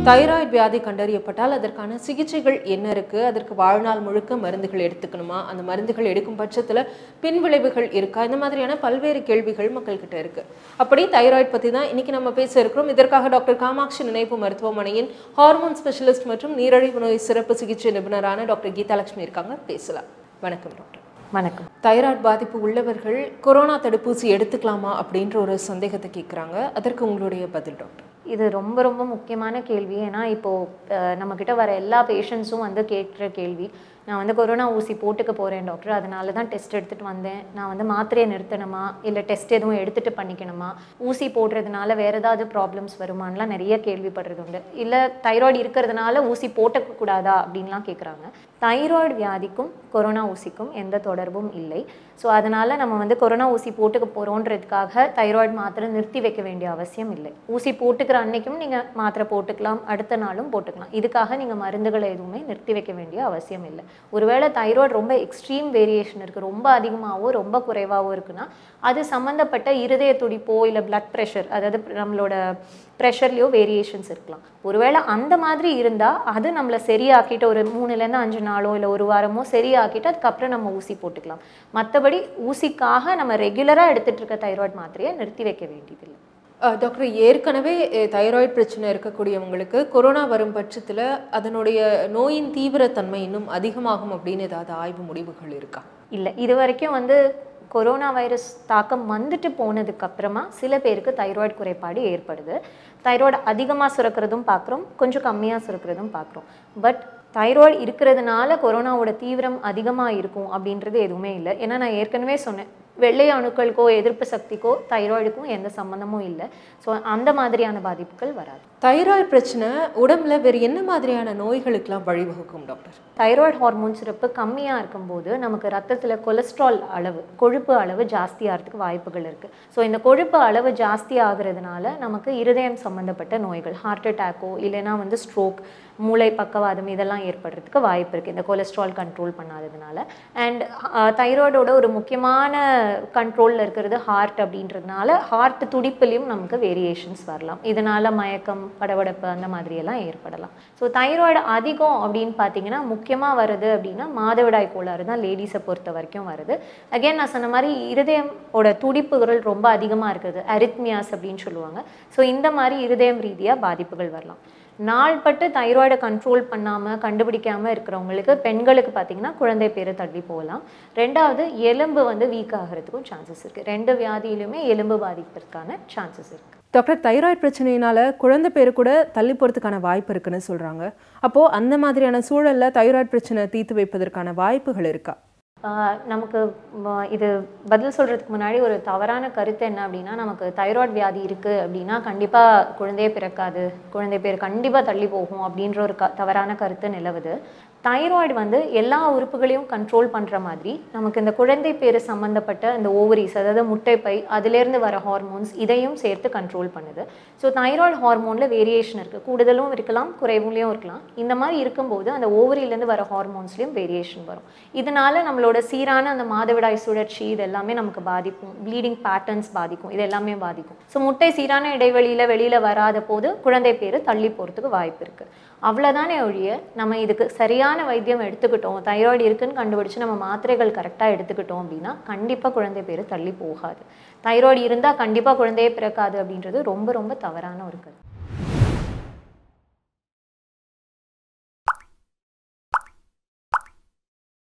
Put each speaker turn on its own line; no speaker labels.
thyroid வியாதி கண்டறியப்பட்டால் அதற்கான சிகிச்சைகள் என்ன இருக்கு அதற்கு வாழ்நாள் முழுக்க மருந்துகள் எடுத்துக்கணுமா அந்த மருந்துகள் எடுக்கும் பட்சத்துல பின்விளைவுகள் இருக்கா இந்த மாதிரியான பல்வேறு கேள்விகள் மக்கள்கிட்ட இருக்கு அப்படி தைராய்டு பத்தி தான் இன்னைக்கு நம்ம பேச இருக்கிறோம் இதற்காக டாக்டர் காமாட்சி நினைப்பு மருத்துவமனையின் ஹார்மோன் ஸ்பெஷலிஸ்ட் மற்றும் நீரிழிவு நோய் சிறப்பு சிகிச்சை நிபுணரான டாக்டர் கீதாலட்சுமி இருக்காங்க பேசலாம் வணக்கம் டாக்டர்
வணக்கம்
தைராய்டு பாதிப்பு உள்ளவர்கள் கொரோனா தடுப்பூசி எடுத்துக்கலாமா அப்படின்ற ஒரு சந்தேகத்தை கேட்குறாங்க அதற்கு உங்களுடைய பதில் டாக்டர்
இது ரொம்ப ரொம்ப முக்கியமான கேள்வி ஏன்னா இப்போது நம்மக்கிட்ட வர எல்லா பேஷண்ட்ஸும் வந்து கேட்குற கேள்வி நான் வந்து கொரோனா ஊசி போட்டுக்க போகிறேன் டாக்டர் அதனால தான் டெஸ்ட் எடுத்துகிட்டு வந்தேன் நான் வந்து மாத்திரையை நிறுத்தணுமா இல்லை டெஸ்ட் எதுவும் எடுத்துகிட்டு பண்ணிக்கணுமா ஊசி போடுறதுனால வேறு ஏதாவது ப்ராப்ளம்ஸ் வருமானலாம் நிறைய கேள்விப்படுறது உண்டு இல்லை தைராய்டு இருக்கிறதுனால ஊசி போட்டக்கூடாதா அப்படின்லாம் கேட்குறாங்க தைராய்டு வியாதிக்கும் கொரோனா ஊசிக்கும் எந்த தொடர்பும் இல்லை ஸோ அதனால் நம்ம வந்து கொரோனா ஊசி போட்டுக்க போகிறோன்றதுக்காக தைராய்டு மாத்திரை நிறுத்தி வைக்க வேண்டிய அவசியம் இல்லை ஊசி போட்டுக்கிற அன்னைக்கும் நீங்கள் மாத்திரை போட்டுக்கலாம் அடுத்த நாளும் போட்டுக்கலாம் இதுக்காக நீங்கள் மருந்துகளை எதுவுமே நிறுத்தி வைக்க வேண்டிய அவசியம் இல்லை ஒருவேளை தைராய்டு ரொம்ப எக்ஸ்ட்ரீம் வேரியேஷன் இருக்குது ரொம்ப அதிகமாகவோ ரொம்ப குறைவாகவோ இருக்குன்னா அது சம்மந்தப்பட்ட இருதய துடிப்போ இல்லை பிளட் ப்ரெஷர் அதாவது நம்மளோட ப்ரெஷர்லேயோ வேரியேஷன்ஸ் இருக்கலாம் ஒருவேளை அந்த மாதிரி இருந்தால் அது நம்மளை சரியாக்கிட்டு ஒரு மூணுலேருந்து அஞ்சு நாளோ இல்லை ஒரு வாரமோ சரியாக்கிட்டு அதுக்கப்புறம் நம்ம ஊசி போட்டுக்கலாம் மற்றபடி ஊசிக்காக நம்ம ரெகுலராக எடுத்துகிட்டு இருக்க தைராய்டு மாத்திரையை நிறுத்தி வைக்க வேண்டியதில்லை
அஹ் டாக்டர் ஏற்கனவே தைராய்டு பிரச்சனை இருக்கக்கூடியவங்களுக்கு கொரோனா வரும் பட்சத்தில் அதனுடைய நோயின் தீவிரத்தன்மை இன்னும் அதிகமாகும் அப்படின்னு ஏதாவது ஆய்வு முடிவுகள் இருக்கா
இல்லை இது வரைக்கும் வந்து கொரோனா வைரஸ் தாக்கம் வந்துட்டு போனதுக்கு அப்புறமா சில பேருக்கு தைராய்டு குறைபாடு ஏற்படுது தைராய்டு அதிகமாக சுரக்கிறதும் பார்க்குறோம் கொஞ்சம் கம்மியாக சுரக்கிறதும் பார்க்குறோம் பட் தைராய்டு இருக்கிறதுனால கொரோனாவோட தீவிரம் அதிகமாக இருக்கும் அப்படின்றது எதுவுமே இல்லை ஏன்னா நான் ஏற்கனவே சொன்னேன் வெள்ளை அணுக்களுக்கோ எதிர்ப்பு சக்திக்கோ தைராய்டுக்கும் எந்த சம்மந்தமும் இல்லை ஸோ அந்த மாதிரியான பாதிப்புகள் வராது
தைராய்டு பிரச்சனை உடம்புல வேறு என்ன மாதிரியான நோய்களுக்கெல்லாம் வழிவகுக்கும் டாக்டர்
தைராய்டு ஹார்மோன் சுரப்பு கம்மியாக இருக்கும்போது நமக்கு ரத்தத்தில் கொலஸ்ட்ரால் அளவு கொழுப்பு அளவு ஜாஸ்தி ஆகிறதுக்கு வாய்ப்புகள் இருக்குது ஸோ இந்த கொழுப்பு அளவு ஜாஸ்தி ஆகுறதுனால நமக்கு இருதயம் சம்மந்தப்பட்ட நோய்கள் ஹார்ட் அட்டாக்கோ இல்லைன்னா வந்து ஸ்ட்ரோக் மூளை பக்கவாதம் இதெல்லாம் ஏற்படுறதுக்கு வாய்ப்பு இருக்குது இந்த கொலஸ்ட்ரால் கண்ட்ரோல் பண்ணாததுனால அண்ட் தைராய்டோட ஒரு முக்கியமான கண்ட்ரோலில் இருக்கிறது ஹார்ட் அப்படின்றதுனால ஹார்ட் துடிப்புலையும் நமக்கு வேரியேஷன்ஸ் வரலாம் இதனால் மயக்கம் படபடப்பு அந்த மாதிரியெல்லாம் ஏற்படலாம் ஸோ தைராய்டு அதிகம் அப்படின்னு பார்த்தீங்கன்னா முக்கியமாக வருது அப்படின்னா மாதவிடாய் கோளாறு தான் லேடிஸை பொறுத்த வரைக்கும் வருது அகைன் நான் சொன்ன மாதிரி இருதயமோட துடிப்புகள் ரொம்ப அதிகமாக இருக்குது அரித்மியாஸ் அப்படின்னு சொல்லுவாங்க ஸோ இந்த மாதிரி இருதயம் ரீதியாக பாதிப்புகள் வரலாம் நாள்பட்டு தைராய்டை கண்ட்ரோல் பண்ணாமல் கண்டுபிடிக்காமல் இருக்கிறவங்களுக்கு பெண்களுக்கு பார்த்தீங்கன்னா குழந்தை பேரை தள்ளி போகலாம் ரெண்டாவது எலும்பு வந்து வீக் ஆகிறதுக்கும் சான்சஸ் இருக்குது ரெண்டு வியாதியிலுமே எலும்பு பாதிப்பதற்கான சான்சஸ் இருக்குது
டாக்டர் தைராய்டு பிரச்சனையினால குழந்தை பேரு கூட தள்ளி போகிறதுக்கான வாய்ப்பு இருக்குன்னு சொல்கிறாங்க அப்போது அந்த மாதிரியான சூழலில் தைராய்டு பிரச்சனை தீர்த்து வைப்பதற்கான வாய்ப்புகள் இருக்கா
ஆஹ் நமக்கு ம- இது பதில் சொல்கிறதுக்கு முன்னாடி ஒரு தவறான கருத்து என்ன அப்படின்னா நமக்கு தைராய்டு வியாதி இருக்குது அப்படின்னா கண்டிப்பாக குழந்தையே பிறக்காது குழந்தை பேர் கண்டிப்பாக தள்ளி போகும் அப்படின்ற ஒரு க தவறான கருத்து நிலவுது தைராய்டு வந்து எல்லா உறுப்புகளையும் கண்ட்ரோல் பண்ணுற மாதிரி நமக்கு இந்த குழந்தை பேர் சம்மந்தப்பட்ட இந்த ஓவரிஸ் அதாவது முட்டைப்பை அதிலேருந்து வர ஹார்மோன்ஸ் இதையும் சேர்த்து கண்ட்ரோல் பண்ணுது ஸோ தைராய்டு ஹார்மோனில் வேரியேஷன் இருக்குது கூடுதலும் இருக்கலாம் குறைவுலையும் இருக்கலாம் இந்த மாதிரி இருக்கும்போது அந்த ஓவரியிலேருந்து வர ஹார்மோன்ஸ்லேயும் வேரியேஷன் வரும் இதனால நம்மளோட சீரான அந்த மாதவிடாய் சுழற்சி இது எல்லாமே நமக்கு பாதிக்கும் ப்ளீடிங் பேட்டர்ன்ஸ் பாதிக்கும் இது எல்லாமே பாதிக்கும் ஸோ முட்டை சீரான இடைவெளியில் வெளியில் வராத போது குழந்தை பேர் தள்ளி போகிறதுக்கு வாய்ப்பு இருக்குது அவ்வளோதானே ஒழிய நம்ம இதுக்கு சரியான வைத்தியம் எடுத்துக்கிட்டோம் தைராய்டு இருக்குன்னு கண்டுபிடிச்சு நம்ம மாத்திரைகள் கரெக்டாக எடுத்துக்கிட்டோம் அப்படின்னா கண்டிப்பாக குழந்தை பேர் தள்ளி போகாது தைராய்டு இருந்தால் கண்டிப்பாக குழந்தையே பிறக்காது அப்படின்றது ரொம்ப ரொம்ப தவறான ஒரு கருத்து